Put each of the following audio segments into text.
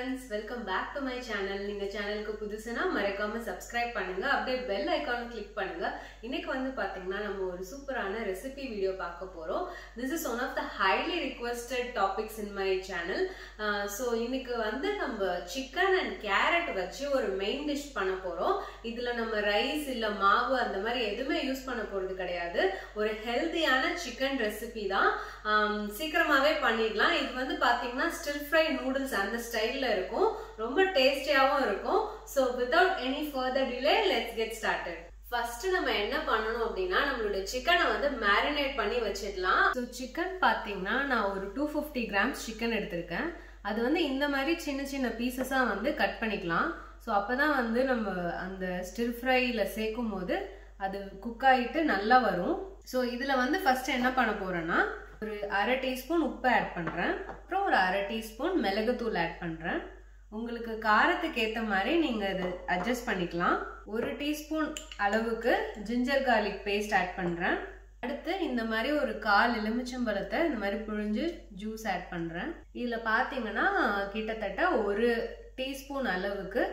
friends welcome back to my channel நீங்க சேனலுக்கு புதுசுனா மறக்காம சப்ஸ்கிரைப் பண்ணுங்க அப்படியே பெல் ஐக்கானை கிளிக் பண்ணுங்க இன்னைக்கு வந்து பாத்தீங்கன்னா நம்ம ஒரு சூப்பரான ரெசிபி வீடியோ பார்க்க போறோம் this is one of the highly requested topics in my channel so இன்னைக்கு வந்து நம்ம சிக்கன் அண்ட் கேரட் வச்சு ஒரு மெயின் டிஷ் பண்ண போறோம் இதுல நம்ம ரைஸ் இல்ல மாவு அந்த மாதிரி எதுவுமே யூஸ் பண்ண போறது கிடையாது ஒரு ஹெல்த்தியான சிக்கன் ரெசிபி தான் ஆம், சீக்கிரமாவே பண்ணிடலாம் இது வந்து பாத்தீங்கன்னா ஸ்டில் ஃப்ரை நூடுல்ஸ் அந்த ஸ்டைல்ல இருக்கும் ரொம்ப டேஸ்டியாவும் இருக்கும் so without any further delay let's get started first நம்ம என்ன பண்ணணும் அப்படின்னா நம்மளோட சிக்கனை வந்து மேரினேட் பண்ணி வச்சிடலாம் ஸோ சிக்கன் பார்த்தீங்கன்னா நான் ஒரு டூ ஃபிஃப்டி கிராம்ஸ் சிக்கன் எடுத்திருக்கேன் அது வந்து இந்த மாதிரி சின்ன சின்ன பீசஸாக வந்து கட் பண்ணிக்கலாம் ஸோ அப்போ தான் வந்து நம்ம அந்த ஸ்டில் ஃப்ரையில் சேர்க்கும் போது அது குக் ஆகிட்டு நல்லா வரும் ஸோ இதில் வந்து ஃபர்ஸ்ட் என்ன பண்ண போறேன்னா ஒரு அரை டீஸ்பூன் உப்பு ஆட் பண்ணுறேன் அப்புறம் ஒரு அரை டீஸ்பூன் மிளகுத்தூள் ஆட் பண்ணுறேன் உங்களுக்கு காரத்துக்கு ஏற்ற மாதிரி நீங்கள் இது அட்ஜஸ்ட் பண்ணிக்கலாம் ஒரு டீஸ்பூன் அளவுக்கு ஜிஞ்சர் garlic பேஸ்ட் ஆட் பண்ணுறேன் அடுத்து இந்த மாதிரி ஒரு கால் எலுமிச்சம்பழத்தை இந்த மாதிரி புழிஞ்சு ஜூஸ் ஆட் பண்ணுறேன் இதில் பார்த்தீங்கன்னா கிட்டத்தட்ட ஒரு டீஸ்பூன் அளவுக்கு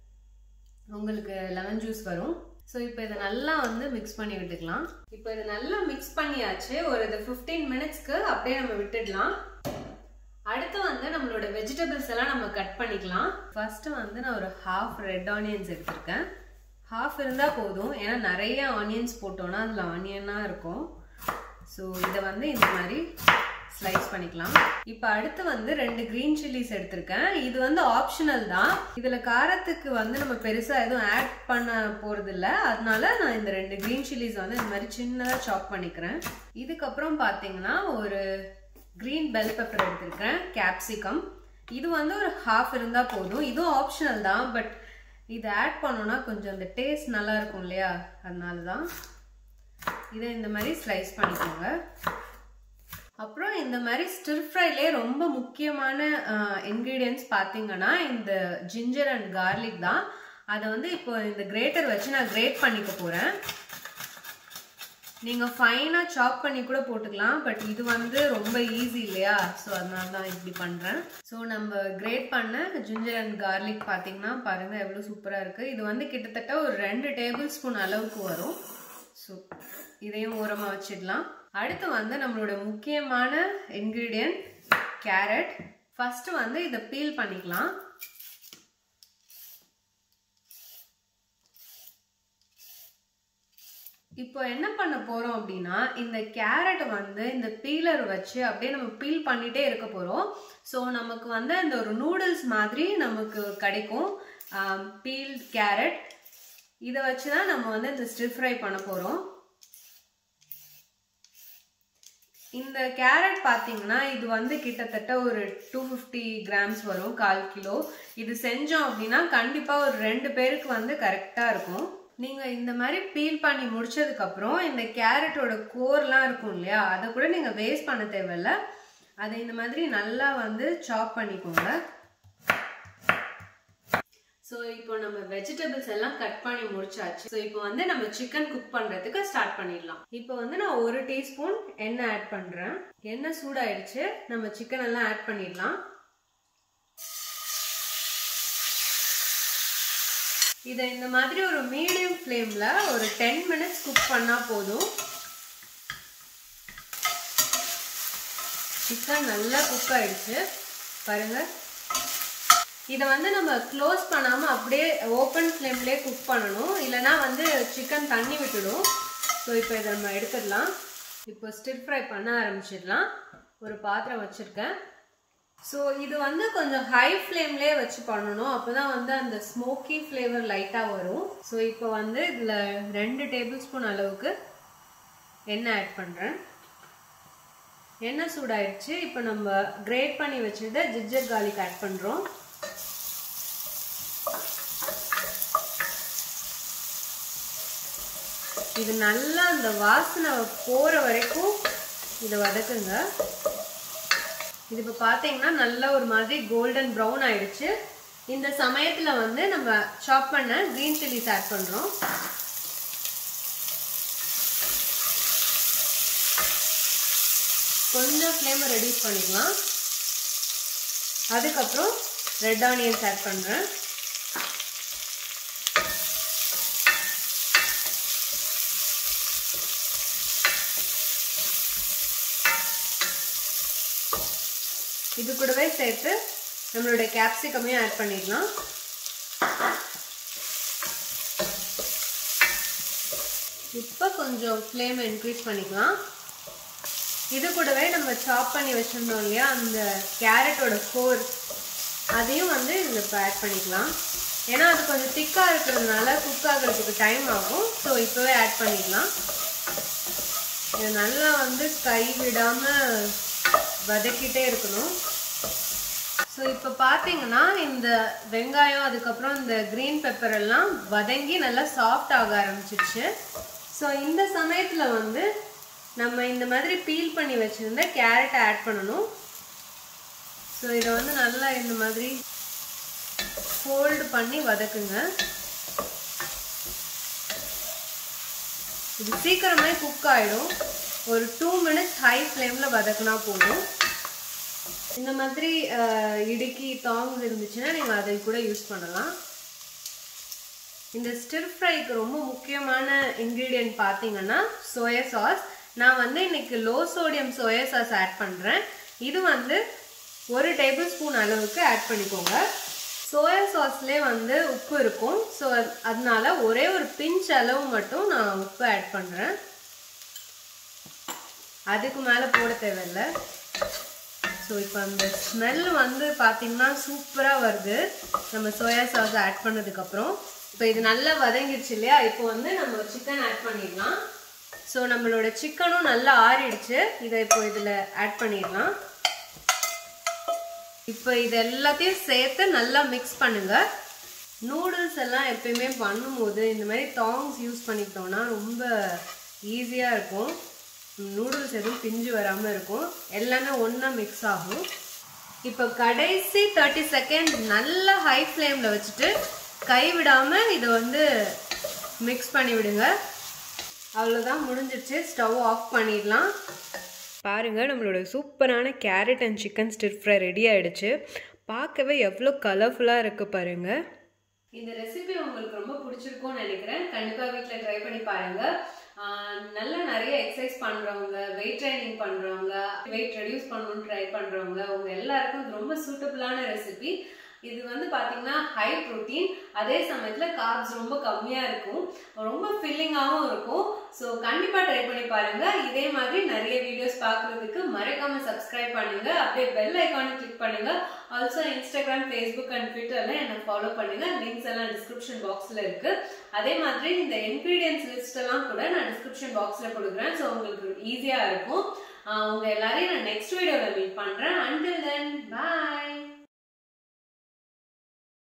உங்களுக்கு லெமன் ஜூஸ் வரும் ஸோ இப்போ இதை நல்லா வந்து மிக்ஸ் பண்ணி விட்டுக்கலாம் இப்போ இதை நல்லா மிக்ஸ் பண்ணியாச்சு ஒரு இது ஃபிஃப்டீன் மினிட்ஸ்க்கு அப்படியே நம்ம விட்டுடலாம் அடுத்து வந்து நம்மளோட வெஜிடபிள்ஸ் எல்லாம் நம்ம கட் பண்ணிக்கலாம் ஃபர்ஸ்ட் வந்து நான் ஒரு ஹாஃப் ரெட் ஆனியன்ஸ் எடுத்திருக்கேன் ஹாஃப் இருந்தால் போதும் ஏன்னா நிறைய ஆனியன்ஸ் போட்டோன்னா அதில் ஆனியனாக இருக்கும் ஸோ இதை வந்து இந்த மாதிரி ஸ்லைஸ் பண்ணிக்கலாம் இப்போ அடுத்து வந்து ரெண்டு க்ரீன் சில்லிஸ் எடுத்திருக்கேன் இது வந்து ஆப்ஷனல் தான் இதில் காரத்துக்கு வந்து நம்ம பெருசாக எதுவும் ஆட் பண்ண போகிறதில்ல அதனால நான் இந்த ரெண்டு க்ரீன் சில்லிஸ் வந்து இந்த மாதிரி சின்னதாக சாப் பண்ணிக்கிறேன் இதுக்கப்புறம் பார்த்தீங்கன்னா ஒரு க்ரீன் பெல் பெப்பர் எடுத்திருக்கேன் கேப்சிகம் இது வந்து ஒரு ஹாஃப் இருந்தால் போதும் இதுவும் ஆப்ஷனல் தான் பட் இது ஆட் பண்ணோன்னா கொஞ்சம் அந்த டேஸ்ட் நல்லா இருக்கும் இல்லையா அதனால தான் இதை இந்த மாதிரி ஸ்லைஸ் பண்ணிக்கோங்க அப்புறம் இந்த மாதிரி ஸ்டிர் ஃப்ரைலே ரொம்ப முக்கியமான இன்க்ரீடியன்ஸ் பார்த்தீங்கன்னா இந்த ஜிஞ்சர் அண்ட் garlic தான் அதை வந்து இப்போ இந்த கிரேட்டர் வச்சு நான் கிரேட் பண்ணிக்க போகிறேன் நீங்கள் ஃபைனாக சாப் பண்ணி கூட போட்டுக்கலாம் பட் இது வந்து ரொம்ப ஈஸி இல்லையா ஸோ அதனால தான் இப்படி பண்ணுறேன் ஸோ நம்ம கிரேட் பண்ண ஜிஞ்சர் அண்ட் garlic பார்த்தீங்கன்னா பாருங்கள் எவ்வளோ சூப்பராக இருக்குது இது வந்து கிட்டத்தட்ட ஒரு ரெண்டு டேபிள் ஸ்பூன் அளவுக்கு வரும் ஸோ இதையும் ஓரமாக வச்சிடலாம் அடுத்து வந்து நம்மளோட முக்கியமான இன்க்ரீடியன்ட் கேரட் ஃபர்ஸ்ட் வந்து இதை பீல் பண்ணிக்கலாம் இப்போ என்ன பண்ண போறோம் அப்படின்னா இந்த கேரட் வந்து இந்த பீலர் வச்சு அப்படியே நம்ம பீல் பண்ணிட்டே இருக்க போறோம் ஸோ நமக்கு வந்து அந்த ஒரு நூடுல்ஸ் மாதிரி நமக்கு கிடைக்கும் பீல் கேரட் இதை வச்சு தான் நம்ம வந்து இந்த ஸ்டிர் ஃப்ரை பண்ண போறோம் இந்த கேரட் பார்த்தீங்கன்னா இது வந்து கிட்டத்தட்ட ஒரு டூ ஃபிஃப்டி கிராம்ஸ் வரும் கால் கிலோ இது செஞ்சோம் அப்படின்னா கண்டிப்பாக ஒரு ரெண்டு பேருக்கு வந்து கரெக்டாக இருக்கும் நீங்கள் இந்த மாதிரி பீல் பண்ணி முடிச்சதுக்கப்புறம் இந்த கேரட்டோட கோர்லாம் இருக்கும் இல்லையா அதை கூட நீங்கள் வேஸ்ட் பண்ண தேவையில்ல அதை இந்த மாதிரி நல்லா வந்து சாப் பண்ணிக்கோங்க ஸோ இப்போ நம்ம வெஜிடபிள்ஸ் எல்லாம் கட் பண்ணி முடிச்சாச்சு ஸோ இப்போ வந்து நம்ம சிக்கன் குக் பண்ணுறதுக்கு ஸ்டார்ட் பண்ணிடலாம் இப்போ வந்து நான் ஒரு டீஸ்பூன் எண்ணெய் ஆட் பண்ணுறேன் எண்ணெய் சூடாயிடுச்சு நம்ம சிக்கன் எல்லாம் ஆட் பண்ணிடலாம் இதை இந்த மாதிரி ஒரு மீடியம் ஃப்ளேமில் ஒரு டென் மினிட்ஸ் குக் பண்ணால் போதும் சிக்கன் நல்லா குக் ஆயிடுச்சு பாருங்கள் இதை வந்து நம்ம க்ளோஸ் பண்ணாமல் அப்படியே ஓப்பன் ஃப்ளேம்லேயே குக் பண்ணணும் இல்லைனா வந்து சிக்கன் தண்ணி விட்டுடும் ஸோ இப்போ இதை நம்ம எடுத்துடலாம் இப்போ ஸ்டிர் ஃப்ரை பண்ண ஆரம்பிச்சிடலாம் ஒரு பாத்திரம் வச்சுருக்கேன் ஸோ இது வந்து கொஞ்சம் ஹை ஃப்ளேம்லேயே வச்சு பண்ணணும் அப்போ தான் வந்து அந்த ஸ்மோக்கி ஃப்ளேவர் லைட்டாக வரும் ஸோ இப்போ வந்து இதில் ரெண்டு டேபிள் ஸ்பூன் அளவுக்கு எண்ணெய் ஆட் பண்ணுறேன் எண்ணெய் சூடாயிடுச்சு இப்போ நம்ம கிரேட் பண்ணி வச்சுட்டு ஜிஞ்சர் garlic ஆட் பண்ணுறோம் இது நல்லா அந்த வாசனை போகிற வரைக்கும் இதை வதக்குங்க இது இப்போ பார்த்தீங்கன்னா நல்லா ஒரு மாதிரி கோல்டன் ப்ரௌன் ஆயிடுச்சு இந்த சமயத்தில் வந்து நம்ம சாப் பண்ண க்ரீன் சில்லிஸ் ஆட் பண்ணுறோம் கொஞ்சம் ஃப்ளேமை ரெடியூஸ் பண்ணிக்கலாம் அதுக்கப்புறம் ரெட் ஆனியன்ஸ் ஆட் பண்ணுறேன் இது கூடவே சேர்த்து நம்மளுடைய கேப்சிகமையும் ஆட் பண்ணிடலாம் இப்போ கொஞ்சம் ஃப்ளேம் இன்க்ரீஸ் பண்ணிக்கலாம் இது கூடவே நம்ம சாப் பண்ணி வச்சுருந்தோம் இல்லையா அந்த கேரட்டோட கோர் அதையும் வந்து இதில் இப்போ ஆட் பண்ணிக்கலாம் ஏன்னா அது கொஞ்சம் திக்காக இருக்கிறதுனால குக் ஆகிறதுக்கு டைம் ஆகும் ஸோ இப்போவே ஆட் பண்ணிடலாம் இது நல்லா வந்து கை விடாமல் வதக்கிட்டே இருக்கணும் ஸோ இப்போ பார்த்தீங்கன்னா இந்த வெங்காயம் அதுக்கப்புறம் இந்த க்ரீன் பெப்பர் எல்லாம் வதங்கி நல்லா சாஃப்ட் ஆக ஆரம்பிச்சிருச்சு ஸோ இந்த சமயத்தில் வந்து நம்ம இந்த மாதிரி பீல் பண்ணி வச்சுருந்த கேரட்டை ஆட் பண்ணணும் ஸோ இதை வந்து நல்லா இந்த மாதிரி ஃபோல்டு பண்ணி வதக்குங்க இது சீக்கிரமே குக் ஆகிடும் ஒரு டூ மினிட்ஸ் ஹை ஃப்ளேமில் வதக்குனா போதும் இந்த மாதிரி இடுக்கி டாங்ஸ் இருந்துச்சுன்னா நீங்கள் அதை கூட யூஸ் பண்ணலாம் இந்த ஸ்டிர் ஃப்ரைக்கு ரொம்ப முக்கியமான இன்க்ரீடியன்ட் பார்த்தீங்கன்னா சோயா சாஸ் நான் வந்து இன்னைக்கு low sodium soya sauce add பண்ணுறேன் இது வந்து ஒரு டேபிள் ஸ்பூன் அளவுக்கு ஆட் பண்ணிக்கோங்க சோயா சாஸ்லேயே வந்து உப்பு இருக்கும் ஸோ அதனால ஒரே ஒரு பிஞ்ச் அளவு மட்டும் நான் உப்பு ஆட் பண்ணுறேன் அதுக்கு மேலே போட தேவையில்லை ஸோ இப்போ அந்த ஸ்மெல் வந்து பார்த்தீங்கன்னா சூப்பராக வருது நம்ம சோயா சாஸ் ஆட் பண்ணதுக்கப்புறம் இப்போ இது நல்லா வதங்கிடுச்சு இல்லையா இப்போ வந்து நம்ம சிக்கன் ஆட் பண்ணிடலாம் ஸோ நம்மளோட சிக்கனும் நல்லா ஆறிடுச்சு இதை இப்போ இதில் ஆட் பண்ணிடலாம் இப்போ இது எல்லாத்தையும் சேர்த்து நல்லா மிக்ஸ் பண்ணுங்க நூடுல்ஸ் எல்லாம் எப்பயுமே பண்ணும்போது இந்த மாதிரி டாங்ஸ் யூஸ் பண்ணிக்கிட்டோம்னா ரொம்ப ஈஸியாக இருக்கும் நூடுல்ஸ் எதுவும் பிஞ்சு வராமல் இருக்கும் எல்லாமே ஒன்றா மிக்ஸ் ஆகும் இப்போ கடைசி தேர்ட்டி செகண்ட் நல்லா ஹை ஃப்ளேமில் வச்சுட்டு கை விடாமல் இதை வந்து மிக்ஸ் பண்ணி விடுங்க அவ்வளோதான் முடிஞ்சிருச்சு ஸ்டவ் ஆஃப் பண்ணிடலாம் பாருங்கள் நம்மளோட சூப்பரான carrot and chicken stir fry ready ஆகிடுச்சு பார்க்கவே எவ்வளோ கலர்ஃபுல்லாக இருக்குது பாருங்கள் இந்த ரெசிபி உங்களுக்கு ரொம்ப பிடிச்சிருக்கும்னு நினைக்கிறேன் கண்டிப்பாக வீட்டில் ட்ரை பண்ணி பாருங்கள் நல்லா நிறைய எக்ஸசைஸ் பண்ணுறவங்க வெயிட் ட்ரைனிங் பண்ணுறவங்க வெயிட் ரெடியூஸ் பண்ணணும்னு ட்ரை பண்ணுறவங்க அவங்க எல்லாருக்கும் இது ரொம்ப சூட்டபிளான ரெசிபி இது வந்து பார்த்தீங்கன்னா ஹை ப்ரோட்டீன் அதே சமயத்தில் கார்ப்ஸ் ரொம்ப கம்மியாக இருக்கும் ரொம்ப ஃபில்லிங்காகவும் இருக்கும் ஸோ கண்டிப்பாக ட்ரை பண்ணி பாருங்க இதே மாதிரி நிறைய வீடியோஸ் பார்க்குறதுக்கு மறக்காம சப்ஸ்கிரைப் பண்ணுங்க அப்படியே பெல் ஐக்கானை கிளிக் பண்ணுங்க ஆல்சோ இன்ஸ்டாகிராம் ஃபேஸ்புக் அண்ட் ட்விட்டர்ல என்னை ஃபாலோ பண்ணுங்க லிங்க்ஸ் எல்லாம் டிஸ்கிரிப்ஷன் பாக்ஸில் இருக்கு அதே மாதிரி இந்த இன்க்ரீடியன்ஸ் லிஸ்ட் எல்லாம் கூட நான் டிஸ்கிரிப்ஷன் பாக்ஸில் கொடுக்குறேன் ஸோ உங்களுக்கு ஈஸியாக இருக்கும் உங்க எல்லாரையும் நான் நெக்ஸ்ட் வீடியோவில் மீட் பண்ணுறேன் அண்டில் தென் பாய்